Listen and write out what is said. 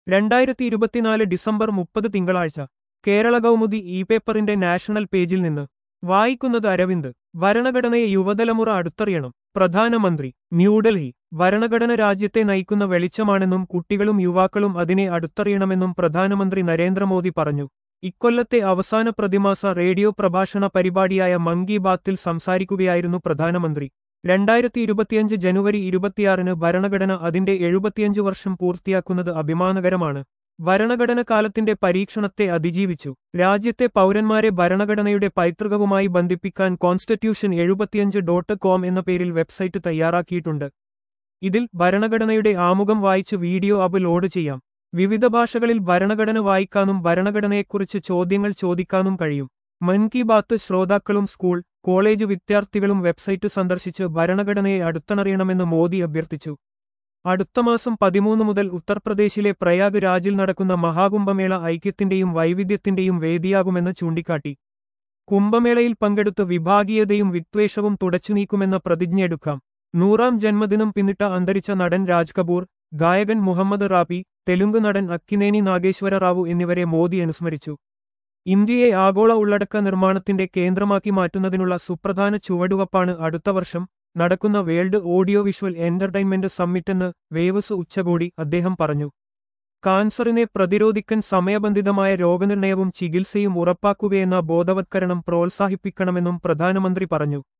രണ്ടായിരത്തി ഇരുപത്തിനാല് ഡിസംബർ മുപ്പത് തിങ്കളാഴ്ച കേരള കൗമുദി ഇ പേപ്പറിന്റെ നാഷണൽ പേജിൽ നിന്ന് വായിക്കുന്നത് അരവിന്ദ് ഭരണഘടനയെ യുവതലമുറ അടുത്തറിയണം പ്രധാനമന്ത്രി ന്യൂഡൽഹി ഭരണഘടന രാജ്യത്തെ നയിക്കുന്ന വെളിച്ചമാണെന്നും കുട്ടികളും യുവാക്കളും അതിനെ അടുത്തറിയണമെന്നും പ്രധാനമന്ത്രി നരേന്ദ്രമോദി പറഞ്ഞു ഇക്കൊല്ലത്തെ അവസാന പ്രതിമാസ റേഡിയോ പ്രഭാഷണ പരിപാടിയായ മൻ കി ബാത്തിൽ സംസാരിക്കുകയായിരുന്നു പ്രധാനമന്ത്രി രണ്ടായിരത്തി ഇരുപത്തിയഞ്ച് ജനുവരി ഇരുപത്തിയാറിന് ഭരണഘടന അതിന്റെ എഴുപത്തിയഞ്ച് വർഷം പൂർത്തിയാക്കുന്നത് അഭിമാനകരമാണ് ഭരണഘടന കാലത്തിന്റെ പരീക്ഷണത്തെ അതിജീവിച്ചു രാജ്യത്തെ പൗരന്മാരെ ഭരണഘടനയുടെ പൈതൃകവുമായി ബന്ധിപ്പിക്കാൻ കോൺസ്റ്റിറ്റ്യൂഷൻ എഴുപത്തിയഞ്ച് ഡോട്ട് കോം എന്ന പേരിൽ വെബ്സൈറ്റ് തയ്യാറാക്കിയിട്ടുണ്ട് ഇതിൽ ഭരണഘടനയുടെ ആമുഖം വായിച്ച് വീഡിയോ അപ്പ് ലോഡ് ചെയ്യാം വിവിധ ഭാഷകളിൽ ഭരണഘടന വായിക്കാനും ഭരണഘടനയെക്കുറിച്ച് ചോദ്യങ്ങൾ ചോദിക്കാനും കഴിയും മൻ കി ബാത്ത് ശ്രോതാക്കളും സ്കൂൾ കോളേജ് വിദ്യാർത്ഥികളും വെബ്സൈറ്റ് സന്ദർശിച്ച് ഭരണഘടനയെ അടുത്തണറിയണമെന്ന് മോദി അഭ്യർത്ഥിച്ചു അടുത്ത മാസം പതിമൂന്ന് മുതൽ ഉത്തർപ്രദേശിലെ പ്രയാഗ് രാജിൽ നടക്കുന്ന മഹാകുംഭമേള ഐക്യത്തിന്റെയും വൈവിധ്യത്തിന്റെയും വേദിയാകുമെന്ന് ചൂണ്ടിക്കാട്ടി കുംഭമേളയിൽ പങ്കെടുത്ത് വിഭാഗീയതയും വിദ്വേഷവും തുടച്ചുനീക്കുമെന്ന പ്രതിജ്ഞയെടുക്കാം നൂറാം ജന്മദിനം പിന്നിട്ട അന്തരിച്ച നടൻ രാജ് കപൂർ ഗായകൻ മുഹമ്മദ് റാബി തെലുങ്ക് നടൻ അക്കിനേനി നാഗേശ്വര റാവു എന്നിവരെ മോദി അനുസ്മരിച്ചു ഇന്ത്യയെ ആഗോള ഉള്ളടക്ക നിർമ്മാണത്തിന്റെ കേന്ദ്രമാക്കി മാറ്റുന്നതിനുള്ള സുപ്രധാന ചുവടുവപ്പാണ് അടുത്ത വർഷം നടക്കുന്ന വേൾഡ് ഓഡിയോ വിഷ്വൽ എന്റർടൈൻമെന്റ് സമ്മിറ്റെന്ന് വേവസ് ഉച്ചകോടി അദ്ദേഹം പറഞ്ഞു കാൻസറിനെ പ്രതിരോധിക്കാൻ സമയബന്ധിതമായ രോഗനിർണയവും ചികിത്സയും ഉറപ്പാക്കുകയെന്ന ബോധവത്കരണം പ്രോത്സാഹിപ്പിക്കണമെന്നും പ്രധാനമന്ത്രി പറഞ്ഞു